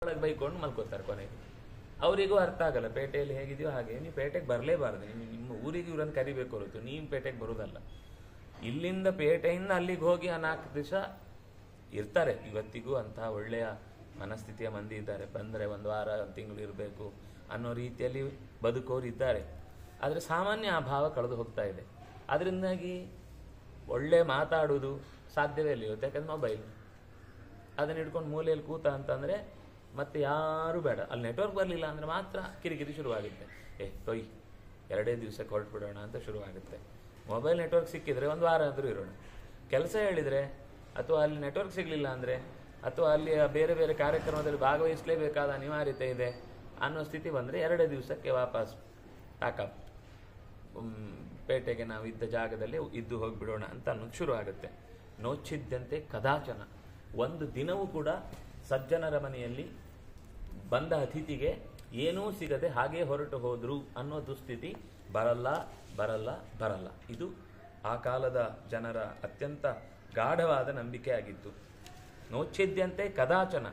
ಒಳಗೆ ಬೈಕೊಂಡು ಮಲ್ಕೋತಾರೆ ಕೊನೆಗೆ ಅವರಿಗೂ ಅರ್ಥ ಆಗಲ್ಲ ಪೇಟೆಯಲ್ಲಿ ಹೇಗಿದೆಯೋ ಹಾಗೆ ನೀವು ಪೇಟೆಗೆ ಬರಲೇಬಾರ್ದು ನೀವು ನಿಮ್ಮ ಊರಿಗೆ ಇವ್ರನ್ನ ಕರಿಬೇಕು ಹೊರತು ನೀವು ಪೇಟೆಗೆ ಬರೋದಲ್ಲ ಇಲ್ಲಿಂದ ಪೇಟೆಯಿಂದ ಅಲ್ಲಿಗೆ ಹೋಗಿ ಆ ನಾಲ್ಕು ದಿವಸ ಇರ್ತಾರೆ ಇವತ್ತಿಗೂ ಅಂತಹ ಒಳ್ಳೆಯ ಮನಸ್ಥಿತಿಯ ಮಂದಿ ಇದ್ದಾರೆ ಬಂದರೆ ಒಂದು ವಾರ ಒಂದು ತಿಂಗಳು ಇರಬೇಕು ಅನ್ನೋ ರೀತಿಯಲ್ಲಿ ಬದುಕೋರು ಇದ್ದಾರೆ ಆದರೆ ಸಾಮಾನ್ಯ ಆ ಭಾವ ಕಳೆದು ಹೋಗ್ತಾ ಇದೆ ಅದರಿಂದಾಗಿ ಒಳ್ಳೆ ಮಾತಾಡುವುದು ಸಾಧ್ಯವೇ ಇಲ್ಲ ಇವತ್ತು ಯಾಕಂದ್ರೆ ಮೊಬೈಲ್ ಅದನ್ನ ಹಿಡ್ಕೊಂಡು ಮೂಲೆಯಲ್ಲಿ ಕೂತ ಅಂತಂದ್ರೆ ಮತ್ತೆ ಯಾರು ಬೇಡ ಅಲ್ಲಿ ನೆಟ್ವರ್ಕ್ ಬರಲಿಲ್ಲ ಅಂದ್ರೆ ಮಾತ್ರ ಕಿರಿಕಿರಿ ಶುರುವಾಗುತ್ತೆ ಏ ತೊಯ್ ಎರಡೇ ದಿವಸಕ್ಕೆ ಹೊರಟ್ಬಿಡೋಣ ಅಂತ ಶುರುವಾಗುತ್ತೆ ಮೊಬೈಲ್ ನೆಟ್ವರ್ಕ್ ಸಿಕ್ಕಿದ್ರೆ ಒಂದು ವಾರ ಆದರೂ ಇರೋಣ ಕೆಲಸ ಹೇಳಿದ್ರೆ ಅಥವಾ ಅಲ್ಲಿ ನೆಟ್ವರ್ಕ್ ಸಿಗಲಿಲ್ಲ ಅಂದ್ರೆ ಅಥವಾ ಅಲ್ಲಿ ಬೇರೆ ಬೇರೆ ಕಾರ್ಯಕ್ರಮದಲ್ಲಿ ಭಾಗವಹಿಸಲೇಬೇಕಾದ ಅನಿವಾರ್ಯತೆ ಇದೆ ಅನ್ನೋ ಸ್ಥಿತಿ ಬಂದರೆ ಎರಡೇ ದಿವಸಕ್ಕೆ ವಾಪಸ್ ಪ್ಯಾಕಪ್ ಪೇಟೆಗೆ ನಾವು ಇದ್ದ ಜಾಗದಲ್ಲಿ ಇದ್ದು ಹೋಗ್ಬಿಡೋಣ ಅಂತ ಅನ್ನೋದು ಶುರು ಆಗುತ್ತೆ ನೋಚ್ಚಿದ್ದಂತೆ ಕದಾಚನ ಒಂದು ದಿನವೂ ಕೂಡ ಸಜ್ಜನರ ಮನೆಯಲ್ಲಿ ಬಂದ ಅತಿಥಿಗೆ ಏನೂ ಸಿಗದೆ ಹಾಗೆ ಹೊರಟು ಹೋದ್ರು ಅನ್ನೋ ದುಸ್ಥಿತಿ ಬರಲ್ಲ ಬರಲ್ಲ ಬರಲ್ಲ ಇದು ಆ ಕಾಲದ ಜನರ ಅತ್ಯಂತ ಗಾಢವಾದ ನಂಬಿಕೆ ಆಗಿತ್ತು ನೋಚ್ಚಿದ್ಯಂತೆ ಕದಾಚನ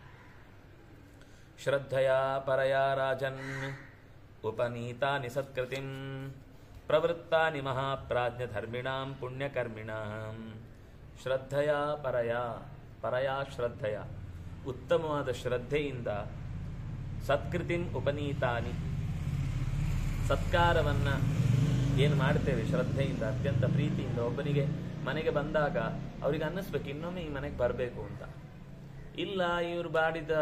ಶ್ರದ್ಧೆಯ ಪರಯ ರಾಜನ್ ಉಪನೀತಾನಿ ಸತ್ಕೃತಿಂ ಪ್ರವೃತ್ತಾನಿ ಮಹಾಪ್ರಾಜ್ಞ ಧರ್ಮಿಣಾಂ ಪುಣ್ಯಕರ್ಮಿಣಾಂ ಶ್ರದ್ಧೆಯ ಪರಯ ಪರಯ ಶ್ರದ್ಧೆಯ ಉತ್ತಮವಾದ ಶ್ರದ್ಧೆಯಿಂದ ಸತ್ಕೃತಿಂ ಉಪನೀತಾನಿ ಸತ್ಕಾರವನ್ನ ಏನು ಮಾಡ್ತೇವೆ ಶ್ರದ್ಧೆಯಿಂದ ಅತ್ಯಂತ ಪ್ರೀತಿಯಿಂದ ಒಬ್ಬನಿಗೆ ಮನೆಗೆ ಬಂದಾಗ ಅವ್ರಿಗೆ ಅನ್ನಿಸ್ಬೇಕು ಇನ್ನೊಮ್ಮೆ ಈ ಮನೆಗೆ ಬರಬೇಕು ಅಂತ ಇಲ್ಲ ಇವರು ಬಾಡಿದ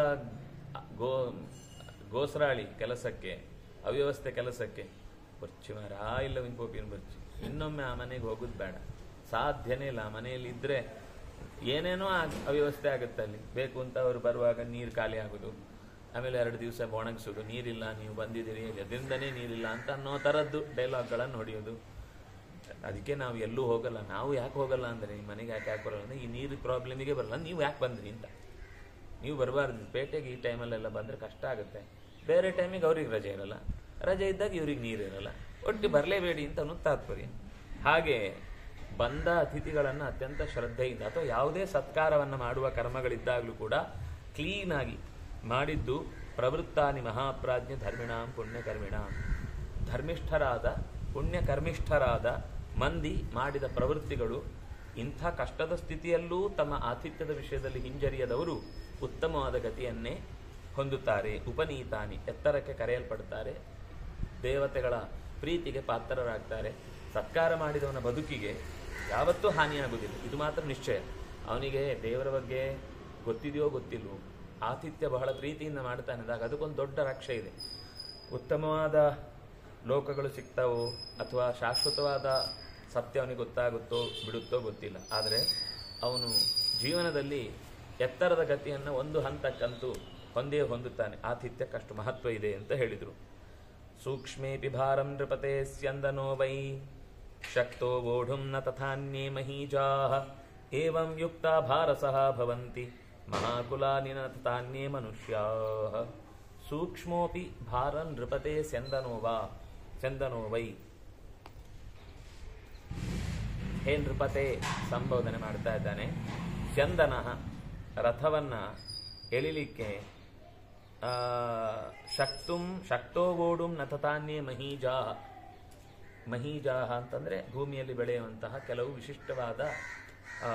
ಗೋ ಗೋಸರಾಳಿ ಕೆಲಸಕ್ಕೆ ಅವ್ಯವಸ್ಥೆ ಕೆಲಸಕ್ಕೆ ಬರ್ಚಿ ಮಾರ ಆ ಇಲ್ಲ ವಿಂಕೋಪಿನ ಬರ್ಚಿ ಇನ್ನೊಮ್ಮೆ ಆ ಮನೆಗೆ ಹೋಗೋದು ಬೇಡ ಸಾಧ್ಯನೇ ಇಲ್ಲ ಆ ಮನೆಯಲ್ಲಿ ಇದ್ರೆ ಏನೇನೋ ಆಗ್- ಅವ್ಯವಸ್ಥೆ ಆಗುತ್ತೆ ಅಲ್ಲಿ ಬೇಕು ಅಂತ ಅವರು ಬರುವಾಗ ನೀರು ಖಾಲಿ ಆಗೋದು ಆಮೇಲೆ ಎರಡು ದಿವಸ ಒಣಗಿಸೋದು ನೀರಿಲ್ಲ ನೀವು ಬಂದಿದ್ದೀರಿ ಅದರಿಂದನೇ ನೀರಿಲ್ಲ ಅಂತ ಅನ್ನೋ ಥರದ್ದು ಡೈಲಾಗ್ಗಳನ್ನು ಹೊಡೆಯೋದು ಅದಕ್ಕೆ ನಾವು ಎಲ್ಲೂ ಹೋಗಲ್ಲ ನಾವು ಯಾಕೆ ಹೋಗಲ್ಲ ಅಂದರೆ ನಿಮ್ಮ ಮನೆಗೆ ಯಾಕೆ ಯಾಕೆ ಬರಲ್ಲ ಅಂದ್ರೆ ಈ ನೀರು ಪ್ರಾಬ್ಲಮಿಗೆ ಬರಲ್ಲ ನೀವು ಯಾಕೆ ಬಂದ್ರಿ ಅಂತ ನೀವು ಬರಬಾರ್ದು ಪೇಟೆಗೆ ಈ ಟೈಮಲ್ಲೆಲ್ಲ ಬಂದರೆ ಕಷ್ಟ ಆಗುತ್ತೆ ಬೇರೆ ಟೈಮಿಗೆ ಅವ್ರಿಗೆ ರಜೆ ಇರಲ್ಲ ರಜೆ ಇದ್ದಾಗ ಇವ್ರಿಗೆ ನೀರು ಇರಲ್ಲ ಒಟ್ಟು ಬರಲೇಬೇಡಿ ಅಂತ ಅನ್ನೋದು ತಾತ್ಪರ್ಯ ಹಾಗೆ ಬಂದ ಅತಿಥಿಗಳನ್ನು ಅತ್ಯಂತ ಶ್ರದ್ಧೆಯಿಂದ ಅಥವಾ ಯಾವುದೇ ಸತ್ಕಾರವನ್ನು ಮಾಡುವ ಕರ್ಮಗಳಿದ್ದಾಗಲೂ ಕೂಡ ಕ್ಲೀನಾಗಿ ಮಾಡಿದ್ದು ಪ್ರವೃತ್ತಾನಿ ಮಹಾಪ್ರಾಜ್ಞ ಧರ್ಮಿಣಾಂ ಪುಣ್ಯಕರ್ಮಿಣಾಂ ಧರ್ಮಿಷ್ಠರಾದ ಪುಣ್ಯಕರ್ಮಿಷ್ಠರಾದ ಮಂದಿ ಮಾಡಿದ ಪ್ರವೃತ್ತಿಗಳು ಇಂಥ ಕಷ್ಟದ ಸ್ಥಿತಿಯಲ್ಲೂ ತಮ್ಮ ಆತಿಥ್ಯದ ವಿಷಯದಲ್ಲಿ ಹಿಂಜರಿಯದವರು ಉತ್ತಮವಾದ ಗತಿಯನ್ನೇ ಹೊಂದುತ್ತಾರೆ ಉಪನೀತಾನಿ ಎತ್ತರಕ್ಕೆ ಕರೆಯಲ್ಪಡುತ್ತಾರೆ ದೇವತೆಗಳ ಪ್ರೀತಿಗೆ ಪಾತ್ರರಾಗ್ತಾರೆ ಸತ್ಕಾರ ಮಾಡಿದವನ ಬದುಕಿಗೆ ಯಾವತ್ತೂ ಹಾನಿಯಾಗುವುದಿಲ್ಲ ಇದು ಮಾತ್ರ ನಿಶ್ಚಯ ಅವನಿಗೆ ದೇವರ ಬಗ್ಗೆ ಗೊತ್ತಿದೆಯೋ ಗೊತ್ತಿಲ್ವೋ ಆತಿಥ್ಯ ಬಹಳ ಪ್ರೀತಿಯಿಂದ ಮಾಡ್ತಾನೆ ಅಂದಾಗ ಅದಕ್ಕೊಂದು ದೊಡ್ಡ ರಕ್ಷೆ ಇದೆ ಉತ್ತಮವಾದ ಲೋಕಗಳು ಸಿಗ್ತಾವೋ ಅಥವಾ ಶಾಶ್ವತವಾದ ಸತ್ಯ ಅವನಿಗೆ ಗೊತ್ತಾಗುತ್ತೋ ಬಿಡುತ್ತೋ ಗೊತ್ತಿಲ್ಲ ಆದರೆ ಅವನು ಜೀವನದಲ್ಲಿ ಎತ್ತರದ ಗತಿಯನ್ನು ಒಂದು ಹಂತಕ್ಕಂತೂ ಹೊಂದೇ ಹೊಂದುತ್ತಾನೆ ಆತಿಥ್ಯಕ್ಕಷ್ಟು ಮಹತ್ವ ಇದೆ ಅಂತ ಹೇಳಿದರು ಸೂಕ್ಷ್ಮೇಪಿ ಭಾರಂ ನೃಪತೆ ಸ್ಯಂದನೋ ವೈ ಶಕ್ತೋ ವೋಢುಂ ನ ತಥಾನ್ಯೇ ಮಹೀಜಾಃ ಏವಂ ಯುಕ್ತಾ ಭಾರಸಃ ಭವಂತಿ ಮಹಾಕುಲಾನಿ ನ ತಥಾನ್ಯೇ ಮನುಷ್ಯಾಃ ಸೂಕ್ಷ್ಮೋಪಿ ಭಾರ ನೃಪತೆ ಸ್ಯಂದನೋ ವಾ ಸ್ಯಂದನೋ ವೈ ಹೇ ನೃಪತೆ ಸಂಬೋಧನೆ ಮಾಡ್ತಾ ಇದ್ದಾನೆ ಚಂದನ ರಥವನ್ನ ಎಳಿಲಿಕ್ಕೆ ಆ, ಶಕ್ತುಂ ಶಕ್ತೋ ಓಡುಂ ನತತಾನ್ಯೇ ಮಹೀಜಾಹ ಮಹೀಜಾಹ ಅಂತಂದ್ರೆ ಭೂಮಿಯಲ್ಲಿ ಬೆಳೆಯುವಂತಹ ಕೆಲವು ವಿಶಿಷ್ಟವಾದ ಆ,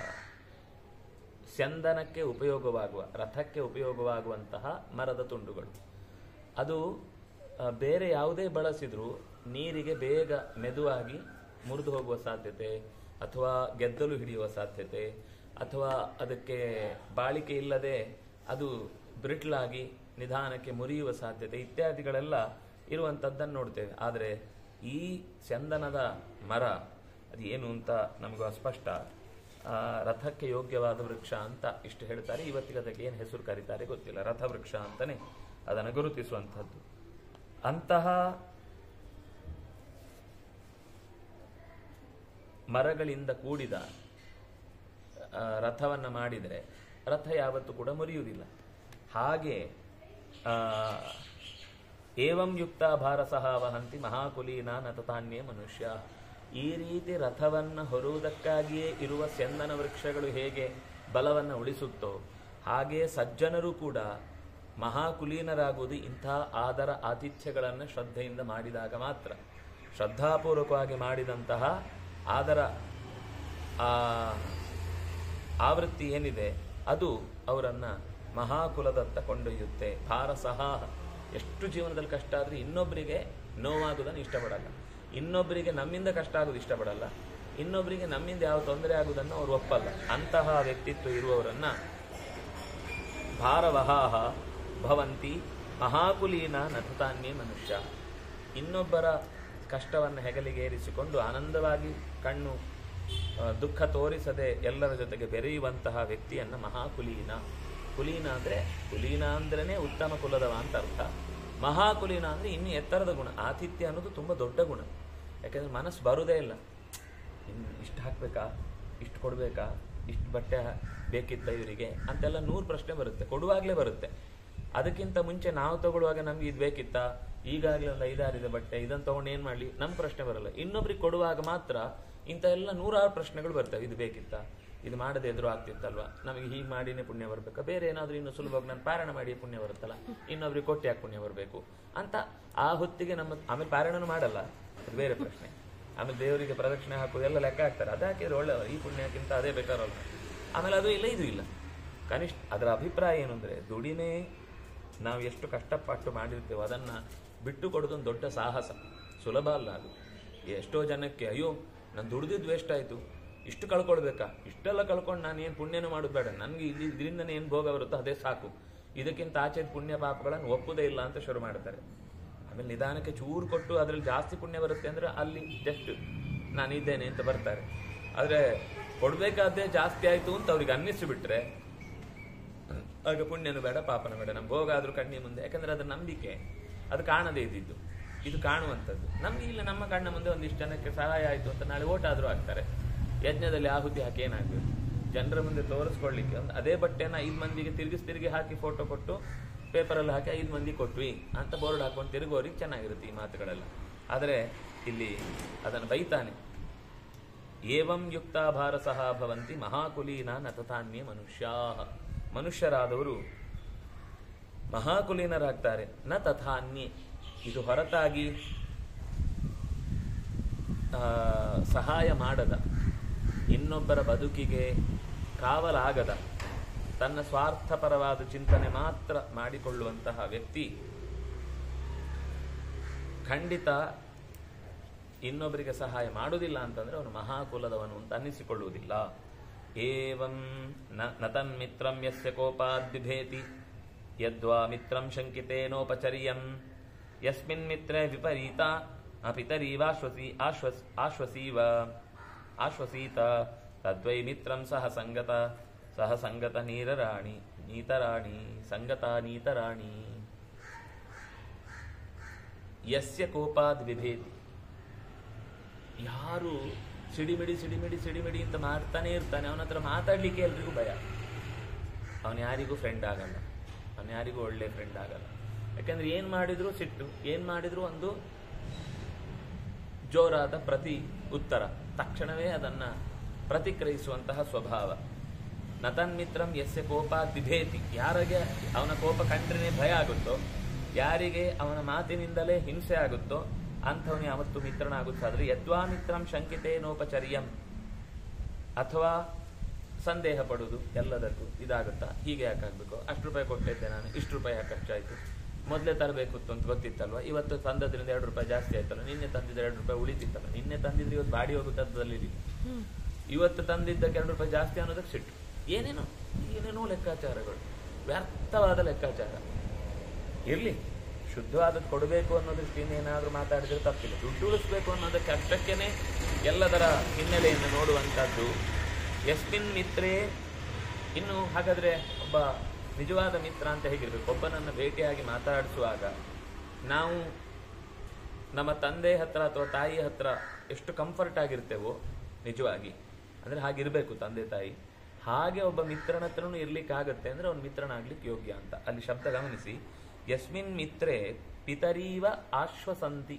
ಸ್ಯಂದನಕ್ಕೆ ಉಪಯೋಗವಾಗುವ ರಥಕ್ಕೆ ಉಪಯೋಗವಾಗುವಂತಹ ಮರದ ತುಂಡುಗಳು ಅದು ಆ, ಬೇರೆ ಯಾವುದೇ ಬಳಸಿದ್ರೂ ನೀರಿಗೆ ಬೇಗ ಮೆದುವಾಗಿ ಮುರಿದು ಹೋಗುವ ಸಾಧ್ಯತೆ ಅಥವಾ ಗೆದ್ದಲು ಹಿಡಿಯುವ ಸಾಧ್ಯತೆ ಅಥವಾ ಅದಕ್ಕೆ ಬಾಳಿಕೆ ಇಲ್ಲದೆ ಅದು ಬ್ರಿಟ್ಲಾಗಿ ನಿಧಾನಕ್ಕೆ ಮುರಿಯುವ ಸಾಧ್ಯತೆ ಇತ್ಯಾದಿಗಳೆಲ್ಲ ಇರುವಂಥದ್ದನ್ನು ನೋಡ್ತೇವೆ ಆದರೆ ಈ ಚಂದನದ ಮರ ಅದು ಏನು ಅಂತ ನಮಗೂ ಅಸ್ಪಷ್ಟ ಆ, ರಥಕ್ಕೆ ಯೋಗ್ಯವಾದ ವೃಕ್ಷ ಅಂತ ಇಷ್ಟು ಹೇಳ್ತಾರೆ ಇವತ್ತಿಗೆ ಅದಕ್ಕೆ ಏನು ಹೆಸರು ಕರೀತಾರೆ ಗೊತ್ತಿಲ್ಲ ರಥ ವೃಕ್ಷ ಅಂತಾನೆ ಅದನ್ನು ಗುರುತಿಸುವಂಥದ್ದು ಅಂತಹ ಮರಗಳಿಂದ ಕೂಡಿದ ಆ, ರಥವನ್ನ ಮಾಡಿದರೆ ರಥ ಯಾವತ್ತೂ ಕೂಡ ಮುರಿಯುವುದಿಲ್ಲ ಹಾಗೆ ಆ, ಏವಂ ಯುಕ್ತ ಭಾರಸಹ ವಹಂತಿ ಮಹಾಕುಲೀನ ನತತಾನ್ಯೇ ಮನುಷ್ಯ ಈ ರೀತಿ ರಥವನ್ನ ಹೊರುವುದಕ್ಕಾಗಿಯೇ ಇರುವ ಚಂದನ ವೃಕ್ಷಗಳು ಹೇಗೆ ಬಲವನ್ನು ಉಳಿಸುತ್ತೋ ಹಾಗೆ ಸಜ್ಜನರು ಕೂಡ ಮಹಾಕುಲೀನರಾಗುವುದು ಇಂಥ ಆದರ ಆತಿಥ್ಯಗಳನ್ನು ಶ್ರದ್ಧೆಯಿಂದ ಮಾಡಿದಾಗ ಮಾತ್ರ ಶ್ರದ್ಧಾಪೂರ್ವಕವಾಗಿ ಮಾಡಿದಂತಹ ಆದರ ಆ ಆವೃತ್ತಿ ಏನಿದೆ ಅದು ಅವರನ್ನ ಮಹಾಕುಲದತ್ತ ಕೊಂಡೊಯ್ಯುತ್ತೆ ಭಾರ ಸಹ ಎಷ್ಟು ಜೀವನದಲ್ಲಿ ಕಷ್ಟ ಆದ್ರೆ ಇನ್ನೊಬ್ಬರಿಗೆ ನೋವಾಗುವುದನ್ನು ಇಷ್ಟಪಡಲ್ಲ ಇನ್ನೊಬ್ಬರಿಗೆ ನಮ್ಮಿಂದ ಕಷ್ಟ ಆಗೋದು ಇಷ್ಟಪಡಲ್ಲ ಇನ್ನೊಬ್ಬರಿಗೆ ನಮ್ಮಿಂದ ಯಾವ ತೊಂದರೆ ಆಗುವುದನ್ನು ಅವರು ಒಪ್ಪಲ್ಲ ಅಂತಹ ವ್ಯಕ್ತಿತ್ವ ಇರುವವರನ್ನ ಭಾರವಹಾಹ ಭವಂತಿ ಮಹಾಕುಲೀನ ನತತಾನ್ಯೇ ಮನುಷ್ಯ ಇನ್ನೊಬ್ಬರ ಕಷ್ಟವನ್ನು ಹೆಗಲಿಗೇರಿಸಿಕೊಂಡು ಆನಂದವಾಗಿ ಕಣ್ಣು ಆ, ದುಃಖ ತೋರಿಸದೆ ಎಲ್ಲರ ಜೊತೆಗೆ ಬೆರೆಯುವಂತಹ ವ್ಯಕ್ತಿಯನ್ನ ಮಹಾಕುಲೀನ ಕುಲೀನ ಅಂದ್ರೆ ಕುಲೀನ ಅಂದ್ರೇನೆ ಉತ್ತಮ ಕುಲದವ ಅಂತ ಅರ್ಥ ಮಹಾಕುಲೀನ ಅಂದ್ರೆ ಇನ್ನು ಎತ್ತರದ ಗುಣ ಆತಿಥ್ಯ ಅನ್ನೋದು ತುಂಬಾ ದೊಡ್ಡ ಗುಣ ಯಾಕಂದ್ರೆ ಮನಸ್ಸು ಬರುವುದೇ ಇಲ್ಲ ಇನ್ನು ಇಷ್ಟು ಹಾಕ್ಬೇಕಾ ಇಷ್ಟು ಕೊಡ್ಬೇಕಾ ಇಷ್ಟು ಬಟ್ಟೆ ಹ- ಬೇಕಿತ್ತ ಇವರಿಗೆ ಅಂತೆಲ್ಲ ನೂರು ಪ್ರಶ್ನೆ ಬರುತ್ತೆ ಕೊಡುವಾಗಲೇ ಬರುತ್ತೆ ಅದಕ್ಕಿಂತ ಮುಂಚೆ ನಾವು ತಗೊಳ್ಳುವಾಗ ನಮ್ಗೆ ಇದು ಬೇಕಿತ್ತ ಈಗಾಗಲೇ ಒಂದು ಐದಾರಿದೆ ಬಟ್ಟೆ ಇದನ್ನು ತಗೊಂಡು ಏನು ಮಾಡಲಿ ನಮ್ಮ ಪ್ರಶ್ನೆ ಬರಲ್ಲ ಇನ್ನೊಬ್ರಿಗೆ ಕೊಡುವಾಗ ಮಾತ್ರ ಇಂಥ ಎಲ್ಲ ನೂರಾರು ಪ್ರಶ್ನೆಗಳು ಬರ್ತವೆ ಇದು ಬೇಕಿತ್ತ ಇದು ಮಾಡದೆ ಎದುರು ಆಗ್ತಿತ್ತಲ್ವಾ ನಮಗೆ ಹೀಗೆ ಮಾಡಿನೇ ಪುಣ್ಯ ಬರ್ಬೇಕಾ ಬೇರೆ ಏನಾದರೂ ಇನ್ನು ಸುಲಭವಾಗಿ ನಾನು ಪಾರಾಯಣ ಮಾಡಿ ಪುಣ್ಯ ಬರುತ್ತಲ್ಲ ಇನ್ನೊಬ್ರಿಗೆ ಕೊಟ್ಟು ಯಾಕೆ ಪುಣ್ಯ ಬರಬೇಕು ಅಂತ ಆ ಹೊತ್ತಿಗೆ ನಮ್ಮ ಆಮೇಲೆ ಪಾರಾಯಣನೂ ಮಾಡಲ್ಲ ಅದು ಬೇರೆ ಪ್ರಶ್ನೆ ಆಮೇಲೆ ದೇವರಿಗೆ ಪ್ರದಕ್ಷಿಣೆ ಹಾಕೋದು ಎಲ್ಲ ಲೆಕ್ಕ ಹಾಕ್ತಾರೆ ಅದು ಹಾಕಿದ್ರೆ ಒಳ್ಳೆ ಈ ಪುಣ್ಯಕ್ಕಿಂತ ಅದೇ ಬೇಕಾರಲ್ಲ ಆಮೇಲೆ ಅದು ಇಲ್ಲ ಇದು ಇಲ್ಲ ಕನಿಷ್ಠ ಅದರ ಅಭಿಪ್ರಾಯ ಏನು ಅಂದರೆ ದುಡಿಮೆ ನಾವು ಎಷ್ಟು ಕಷ್ಟಪಟ್ಟು ಮಾಡಿರ್ತೇವೋ ಅದನ್ನು ಬಿಟ್ಟು ಕೊಡೋದೊಂದು ದೊಡ್ಡ ಸಾಹಸ ಸುಲಭ ಅಲ್ಲ ಅದು ಎಷ್ಟೋ ಜನಕ್ಕೆ ಅಯ್ಯೋ ನಾನು ದುಡ್ದಿದ್ದು ವೇಸ್ಟ್ ಆಯಿತು ಇಷ್ಟು ಕಳ್ಕೊಳ್ಬೇಕಾ ಇಷ್ಟೆಲ್ಲ ಕಳ್ಕೊಂಡು ನಾನು ಏನು ಪುಣ್ಯನೂ ಮಾಡೋದು ಬೇಡ ನನಗೆ ಇಲ್ಲಿ ಇದರಿಂದನೇ ಏನು ಭೋಗ ಬರುತ್ತೋ ಅದೇ ಸಾಕು ಇದಕ್ಕಿಂತ ಆಚೆ ಪುಣ್ಯ ಪಾಪಗಳನ್ನು ಒಪ್ಪುದೇ ಇಲ್ಲ ಅಂತ ಶುರು ಮಾಡ್ತಾರೆ ಆಮೇಲೆ ನಿಧಾನಕ್ಕೆ ಚೂರು ಕೊಟ್ಟು ಅದರಲ್ಲಿ ಜಾಸ್ತಿ ಪುಣ್ಯ ಬರುತ್ತೆ ಅಂದ್ರೆ ಅಲ್ಲಿ ಜಸ್ಟ್ ನಾನಿದ್ದೇನೆ ಅಂತ ಬರ್ತಾರೆ ಆದರೆ ಕೊಡ್ಬೇಕಾದ್ದೇ ಜಾಸ್ತಿ ಆಯಿತು ಅಂತ ಅವ್ರಿಗೆ ಅನ್ನಿಸಿಬಿಟ್ರೆ ಆಗ ಪುಣ್ಯನು ಬೇಡ ಪಾಪನು ಬೇಡ ನಮ್ಗೆ ಹೋಗಾದ್ರೂ ಕಣ್ಣಿ ಮುಂದೆ ಯಾಕಂದ್ರೆ ಅದ್ರ ನಂಬಿಕೆ ಅದು ಕಾಣದೇ ಇದ್ದಿದ್ದು ಇದು ಕಾಣುವಂಥದ್ದು ನಮ್ಗೆ ಇಲ್ಲ ನಮ್ಮ ಕಣ್ಣ ಮುಂದೆ ಒಂದಿಷ್ಟು ಜನಕ್ಕೆ ಸಹಾಯ ಆಯಿತು ಅಂತ ನಾಳೆ ಓಟ್ ಆದ್ರೂ ಆಗ್ತಾರೆ ಯಜ್ಞದಲ್ಲಿ ಆಹುತಿ ಹಾಕಿ ಏನಾಗಬೇಕು ಜನರ ಮುಂದೆ ತೋರಿಸ್ಕೊಳ್ಳಿಕ್ಕೆ ಒಂದು ಅದೇ ಬಟ್ಟೆನ ಐದು ಮಂದಿಗೆ ತಿರುಗಿಸಿ ತಿರುಗಿ ಹಾಕಿ ಫೋಟೋ ಕೊಟ್ಟು ಪೇಪರಲ್ಲಿ ಹಾಕಿ ಐದು ಮಂದಿ ಕೊಟ್ವಿ ಅಂತ ಬೋರ್ಡ್ ಹಾಕೊಂಡು ತಿರುಗೋರಿಗೆ ಚೆನ್ನಾಗಿರುತ್ತೆ ಈ ಮಾತುಗಳೆಲ್ಲ ಆದರೆ ಇಲ್ಲಿ ಅದನ್ನು ಬೈತಾನೆ ಏವಂ ಯುಕ್ತಾಭಾರ ಸಹ ಭವಂತಿ ಮಹಾಕುಲೀನ ನತತಾನ್ಯ ಮನುಷ್ಯಾ ಮನುಷ್ಯರಾದವರು ಮಹಾಕುಲೀನರಾಗ್ತಾರೆ ನ ತಥಾನ್ಯೆ ಇದು ಹೊರತಾಗಿ ಆ, ಸಹಾಯ ಮಾಡದ ಇನ್ನೊಬ್ಬರ ಬದುಕಿಗೆ ಕಾವಲಾಗದ ತನ್ನ ಸ್ವಾರ್ಥಪರವಾದ ಚಿಂತನೆ ಮಾತ್ರ ಮಾಡಿಕೊಳ್ಳುವಂತಹ ವ್ಯಕ್ತಿ ಖಂಡಿತ ಇನ್ನೊಬ್ಬರಿಗೆ ಸಹಾಯ ಮಾಡುವುದಿಲ್ಲ ಅಂತಂದ್ರೆ ಅವನು ಮಹಾಕುಲದವನು ಅಂತ ಅನ್ನಿಸಿಕೊಳ್ಳುವುದಿಲ್ಲ ಏವಂ ನ ನತನ್ಮಿತ್ರಂ ಯಸ್ಯ ಕೋಪಾದ್ ಬಿಭೇತಿ ಯದ್ವಾ ಮಿತ್ರಂ ಶಂಕಿತೇನೋಪಚರ್ಯಂ ಯಸ್ಮಿನ್ ಮಿತ್ರೇ ವಿಪರೀತ ಪಿತರೀವಾಶ್ವಸಿ ಆಶ್ವಸ್ ಆಶ್ವಸೀವ ಆಶ್ವಸೀತ ತದ್ವೈ ಮಿತ್ರಂ ಸಹ ಸಂಗತ ಸಹ ಸಂಗತ ನೀರರಾಣಿ ನೀತರಾಣಿ ಸಂಗತ ನೀತರಾಣಿ ಯಸ್ಯ ಕೋಪಾದ್ ವಿಭೇತಿ ಯಾರು ಸಿಡಿಮಿಡಿ ಸಿಡಿಮಿಡಿ ಸಿಡಿಮಿಡಿ ಅಂತ ಮಾಡ್ತಾನೆ ಇರ್ತಾನೆ ಅವನ ಹತ್ರ ಮಾತಾಡ್ಲಿಕ್ಕೆ ಎಲ್ರಿಗೂ ಭಯ ಅವನು ಯಾರಿಗೂ ಫ್ರೆಂಡ್ ಆಗಲ್ಲ ಅವನು ಯಾರಿಗೂ ಒಳ್ಳೆ ಫ್ರೆಂಡ್ ಆಗಲ್ಲ ಯಾಕಂದ್ರೆ ಏನ್ ಮಾಡಿದ್ರು ಸಿಟ್ಟು ಏನ್ ಮಾಡಿದ್ರು ಒಂದು ಜೋರಾದ ಪ್ರತಿ ಉತ್ತರ ತಕ್ಷಣವೇ ಅದನ್ನ ಪ್ರತಿಕ್ರಿಯಿಸುವಂತಹ ಸ್ವಭಾವ ನತನ್ಮಿತ್ರಂ ಯಸ್ಯ ಕೋಪ ದಿಭೇತಿ ಯಾರಿಗೆ ಅವನ ಕೋಪ ಕಂಡ್ರೆ ಭಯ ಆಗುತ್ತೋ ಯಾರಿಗೆ ಅವನ ಮಾತಿನಿಂದಲೇ ಹಿಂಸೆ ಆಗುತ್ತೋ ಅಂಥವನು ಯಾವತ್ತು ಮಿತ್ರನಾಗುತ್ತಾದ್ರೆ ಯದ್ವಾ ಮಿತ್ರಂ ಶಂಕಿತೇನೋಪಚರ್ಯಂ ಅಥವಾ ಸಂದೇಹ ಪಡುವುದು ಎಲ್ಲದಕ್ಕೂ ಇದಾಗುತ್ತಾ ಹೀಗೆ ಯಾಕಾಗಬೇಕು ಅಷ್ಟು ರೂಪಾಯಿ ಕೊಟ್ಟಿದ್ದೆ ನಾನು ಇಷ್ಟು ರೂಪಾಯಿ ಯಾಕೆ ಖರ್ಚಾಯಿತು ಮೊದಲೇ ತರಬೇಕು ಅಂತ ಗೊತ್ತಿತ್ತಲ್ವ ಇವತ್ತು ತಂದದ್ರಿಂದ ಎರಡು ರೂಪಾಯಿ ಜಾಸ್ತಿ ಆಯ್ತಲ್ಲ ನಿನ್ನೆ ತಂದಿದ್ರೆ ಎರಡು ರೂಪಾಯಿ ಉಳಿತಿತ್ತಲ್ಲ ನಿನ್ನೆ ತಂದಿದ್ರೆ ಇವತ್ತು ಬಾಡಿ ಹೋಗುತ್ತದ್ದಲ್ಲಿ ಇವತ್ತು ತಂದಿದ್ದಕ್ಕೆ ಎರಡು ರೂಪಾಯಿ ಜಾಸ್ತಿ ಅನ್ನೋದಕ್ಕೆ ಸಿಟ್ಟು ಏನೇನೋ ಏನೇನೋ ಲೆಕ್ಕಾಚಾರಗಳು ವ್ಯರ್ಥವಾದ ಲೆಕ್ಕಾಚಾರ ಇರ್ಲಿ ಶುದ್ಧವಾದದ್ದು ಕೊಡಬೇಕು ಅನ್ನೋ ದೃಷ್ಟಿಯಿಂದ ಏನಾದರೂ ಮಾತಾಡಿದ್ರೆ ತಪ್ಪಿಲ್ಲ ದುಡ್ಡು ಉಳಿಸ್ಬೇಕು ಅನ್ನೋದಕ್ಕೆ ಅಷ್ಟಕ್ಕೇನೆ ಎಲ್ಲದರ ಹಿನ್ನೆಲೆಯನ್ನು ನೋಡುವಂಥದ್ದು ಯಸ್ಮಿನ್ ಮಿತ್ರೇ ಇನ್ನು ಹಾಗಾದ್ರೆ ಒಬ್ಬ ನಿಜವಾದ ಮಿತ್ರ ಅಂತ ಹೇಗಿರ್ಬೇಕು ಒಬ್ಬನನ್ನು ಭೇಟಿಯಾಗಿ ಮಾತಾಡಿಸುವಾಗ ನಾವು ನಮ್ಮ ತಂದೆ ಹತ್ರ ಅಥವಾ ತಾಯಿ ಹತ್ರ ಎಷ್ಟು ಕಂಫರ್ಟ್ ಆಗಿರ್ತೇವೋ ನಿಜವಾಗಿ ಅಂದ್ರೆ ಹಾಗಿರ್ಬೇಕು ತಂದೆ ತಾಯಿ ಹಾಗೆ ಒಬ್ಬ ಮಿತ್ರನ ಹತ್ರನೂ ಇರ್ಲಿಕ್ಕಾಗತ್ತೆ ಅಂದ್ರೆ ಅವ್ನು ಮಿತ್ರನಾಗ್ಲಿಕ್ಕೆ ಯೋಗ್ಯ ಅಂತ ಅಲ್ಲಿ ಶಬ್ದ ಗಮನಿಸಿ ಯಸ್ಮಿನ್ ಮಿತ್ರೇ ಪಿತರೀವ ಆಶ್ವಸಂತಿ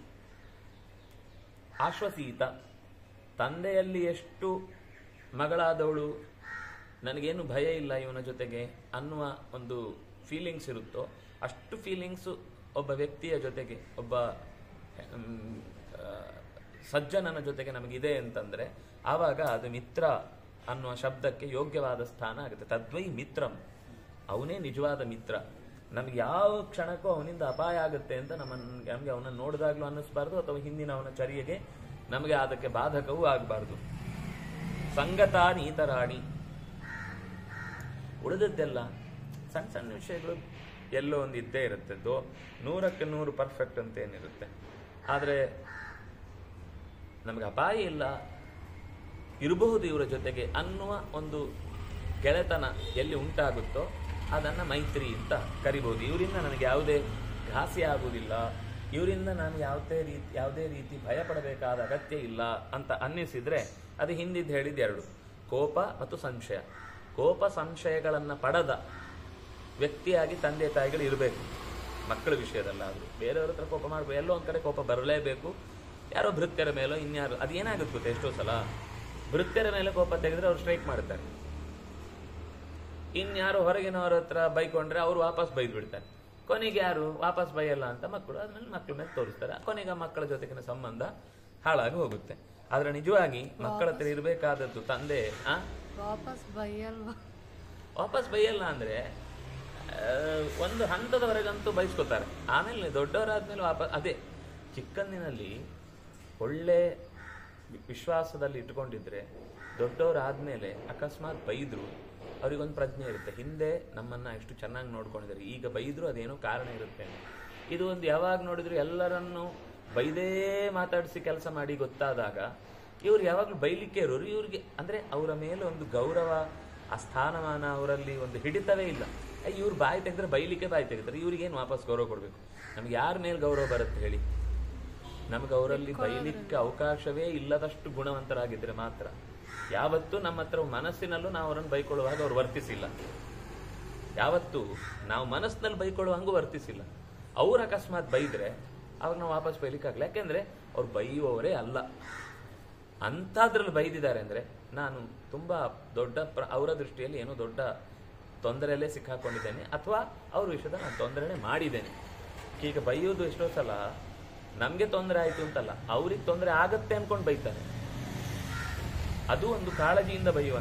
ಆಶ್ವಸೀತ ತಂದೆಯಲ್ಲಿ ಎಷ್ಟು ಮಗಳಾದವಳು ನನಗೇನು ಭಯ ಇಲ್ಲ ಇವನ ಜೊತೆಗೆ ಅನ್ನುವ ಒಂದು ಫೀಲಿಂಗ್ಸ್ ಇರುತ್ತೋ ಅಷ್ಟು ಫೀಲಿಂಗ್ಸು ಒಬ್ಬ ವ್ಯಕ್ತಿಯ ಜೊತೆಗೆ ಒಬ್ಬ ಮ್, ಆ, ಸಜ್ಜನನ ಜೊತೆಗೆ ನಮಗಿದೆ ಅಂತಂದ್ರೆ ಆವಾಗ ಅದು ಮಿತ್ರ ಅನ್ನುವ ಶಬ್ದಕ್ಕೆ ಯೋಗ್ಯವಾದ ಸ್ಥಾನ ಆಗುತ್ತೆ ತದ್ವೈ ಮಿತ್ರಂ ಅವನೇ ನಿಜವಾದ ಮಿತ್ರ ನಮ್ಗೆ ಯಾವ ಕ್ಷಣಕ್ಕೂ ಅವನಿಂದ ಅಪಾಯ ಆಗುತ್ತೆ ಅಂತ ನಮ್ಮ ನಮಗೆ ಅವನನ್ನು ನೋಡಿದಾಗ್ಲೂ ಅನ್ನಿಸ್ಬಾರ್ದು ಅಥವಾ ಹಿಂದಿನ ಅವನ ಚರ್ಯೆಗೆ ನಮಗೆ ಅದಕ್ಕೆ ಬಾಧಕವೂ ಆಗಬಾರ್ದು ಸಂಗತ ನೀತರಾಣಿ ಉಳಿದದ್ದೆಲ್ಲ ಸಣ್ಣ ಸಣ್ಣ ವಿಷಯಗಳು ಎಲ್ಲೋ ಒಂದು ಇದ್ದೇ ಇರುತ್ತೆ ದೋ ನೂರಕ್ಕೆ ನೂರು ಪರ್ಫೆಕ್ಟ್ ಅಂತ ಏನಿರುತ್ತೆ ಆದರೆ ನಮಗೆ ಅಪಾಯ ಇಲ್ಲ ಇರಬಹುದು ಇವರ ಜೊತೆಗೆ ಅನ್ನುವ ಒಂದು ಗೆಳೆತನ ಎಲ್ಲಿ ಉಂಟಾಗುತ್ತೋ ಅದನ್ನ ಮೈತ್ರಿ ಅಂತ ಕರಿಬಹುದು ಇವರಿಂದ ನನಗೆ ಯಾವುದೇ ಘಾಸಿ ಆಗುವುದಿಲ್ಲ ಇವರಿಂದ ನಾನು ಯಾವುದೇ ರೀತಿ ಯಾವುದೇ ರೀತಿ ಭಯ ಪಡಬೇಕಾದ ಅಗತ್ಯ ಇಲ್ಲ ಅಂತ ಅನ್ನಿಸಿದ್ರೆ ಅದು ಹಿಂದಿದ್ದು ಹೇಳಿದ್ದು ಎರಡು ಕೋಪ ಮತ್ತು ಸಂಶಯ ಕೋಪ ಸಂಶಯಗಳನ್ನು ಪಡದ ವ್ಯಕ್ತಿಯಾಗಿ ತಂದೆ ತಾಯಿಗಳು ಇರಬೇಕು ಮಕ್ಕಳ ವಿಷಯದಲ್ಲಾದರೂ ಬೇರೆಯವ್ರ ಹತ್ರ ಕೋಪ ಮಾಡಬೇಕು ಎಲ್ಲೋ ಒಂದು ಕಡೆ ಕೋಪ ಬರಲೇಬೇಕು ಯಾರೋ ಭೃತ್ಯರ ಮೇಲೋ ಇನ್ಯಾರು ಅದು ಏನಾಗುತ್ತೆ ಗೊತ್ತಾ ಎಷ್ಟೋ ಸಲ ಭೃತ್ಯರ ಮೇಲೆ ಕೋಪ ತೆಗೆದ್ರೆ ಅವ್ರು ಸ್ಟ್ರೈಕ್ ಮಾಡ್ತಾರೆ ಇನ್ಯಾರು ಹೊರಗಿನವರ ಹತ್ರ ಬೈಕೊಂಡ್ರೆ ಅವ್ರು ವಾಪಸ್ ಬೈದು ಬಿಡ್ತಾರೆ ಕೊನೆಗೆ ಯಾರು ವಾಪಸ್ ಬೈಯಲ್ಲ ಅಂತ ಮಕ್ಕಳು ಆದ್ಮೇಲೆ ಮಕ್ಕಳ ಮೇಲೆ ತೋರಿಸ್ತಾರೆ ಕೊನೆಗೆ ಆ ಮಕ್ಕಳ ಜೊತೆಗಿನ ಸಂಬಂಧ ಹಾಳಾಗಿ ಹೋಗುತ್ತೆ ಆದ್ರೆ ನಿಜವಾಗಿ ಮಕ್ಕಳ ಹತ್ರ ಇರಬೇಕಾದದ್ದು ತಂದೆ ಆ ವಾಪಸ್ ಬೈಯಲ್ವಾ ವಾಪಸ್ ಬೈಯಲ್ಲ ಅಂದ್ರೆ ಆ, ಒಂದು ಹಂತದವರೆಗಂತೂ ಬಯಸ್ಕೋತಾರೆ ಆಮೇಲೆ ದೊಡ್ಡವರಾದ್ಮೇಲೆ ವಾಪಸ್ ಅದೇ ಚಿಕ್ಕಂದಿನಲ್ಲಿ ಒಳ್ಳೆ ವಿ- ವಿಶ್ವಾಸದಲ್ಲಿ ಇಟ್ಕೊಂಡಿದ್ರೆ ದೊಡ್ಡವರಾದ್ಮೇಲೆ ಅಕಸ್ಮಾತ್ ಬೈದ್ರು ಅವ್ರಿಗೊಂದು ಪ್ರಜ್ಞೆ ಇರುತ್ತೆ ಹಿಂದೆ ನಮ್ಮನ್ನ ಎಷ್ಟು ಚೆನ್ನಾಗಿ ನೋಡ್ಕೊಂಡಿದ್ದಾರೆ ಈಗ ಬೈದ್ರು ಅದೇನೋ ಕಾರಣ ಇರುತ್ತೆ ಅಂತ. ಇದು ಒಂದು ಯಾವಾಗ ನೋಡಿದ್ರು ಎಲ್ಲರನ್ನು ಬೈದೇ ಮಾತಾಡಿಸಿ ಕೆಲಸ ಮಾಡಿ ಗೊತ್ತಾದಾಗ ಇವ್ರು ಯಾವಾಗಲೂ ಬೈಲಿಕ್ಕೆ ಇರೋರು ಇವ್ರಿಗೆ ಅಂದ್ರೆ ಅವರ ಮೇಲೆ ಒಂದು ಗೌರವ ಆ ಸ್ಥಾನಮಾನ ಅವರಲ್ಲಿ ಒಂದು ಹಿಡಿತವೇ ಇಲ್ಲ ಇವ್ರು ಬಾಯಿ ತೆಗೆದ್ರೆ ಬೈಲಿಕ್ಕೆ ಬಾಯಿ ತೆಗಿತಾರೆ ಇವ್ರಿಗೇನು ವಾಪಸ್ ಗೌರವ ಕೊಡಬೇಕು ನಮ್ಗೆ ಯಾರ ಮೇಲೆ ಗೌರವ ಬರುತ್ತೆ ಹೇಳಿ ನಮ್ಗೆ ಅವರಲ್ಲಿ ಬೈಲಿಕ್ಕೆ ಅವಕಾಶವೇ ಇಲ್ಲದಷ್ಟು ಗುಣವಂತರಾಗಿದ್ರೆ ಮಾತ್ರ ಯಾವತ್ತೂ ನಮ್ಮ ಹತ್ರ ಮನಸ್ಸಿನಲ್ಲೂ ನಾವು ಅವರನ್ನು ಬೈಕೊಳ್ಳುವಾಗ ಅವ್ರು ವರ್ತಿಸಿಲ್ಲ ಯಾವತ್ತೂ ನಾವು ಮನಸ್ಸಿನಲ್ಲಿ ಬೈಕೊಳ್ಳುವಂಗೂ ವರ್ತಿಸಿಲ್ಲ ಅವ್ರು ಅಕಸ್ಮಾತ್ ಬೈದ್ರೆ ಅವಾಗ ನಾವು ವಾಪಸ್ ಬೈಲಿಕ್ಕಾಗಲ್ಲ ಯಾಕೆಂದ್ರೆ ಅವ್ರು ಬೈಯುವವರೇ ಅಲ್ಲ ಅಂಥದ್ರಲ್ಲಿ ಬೈದಿದ್ದಾರೆ ಅಂದ್ರೆ ನಾನು ತುಂಬಾ ದೊಡ್ಡ ಪ್ರ ಅವರ ದೃಷ್ಟಿಯಲ್ಲಿ ಏನೋ ದೊಡ್ಡ ತೊಂದರೆಯಲ್ಲೇ ಸಿಕ್ಕಾಕೊಂಡಿದ್ದೇನೆ ಅಥವಾ ಅವ್ರ ವಿಷಯದ ನಾನು ತೊಂದರೆನೇ ಮಾಡಿದ್ದೇನೆ ಈಗ ಬೈಯೋದು ಎಷ್ಟೋ ಸಲ ನಮ್ಗೆ ತೊಂದರೆ ಆಯ್ತು ಅಂತಲ್ಲ ಅವ್ರಿಗೆ ತೊಂದರೆ ಆಗತ್ತೆ ಅನ್ಕೊಂಡು ಬೈತಾರೆ ಅದು ಒಂದು ಕಾಳಜಿಯಿಂದ ಬೈಯುವಂತ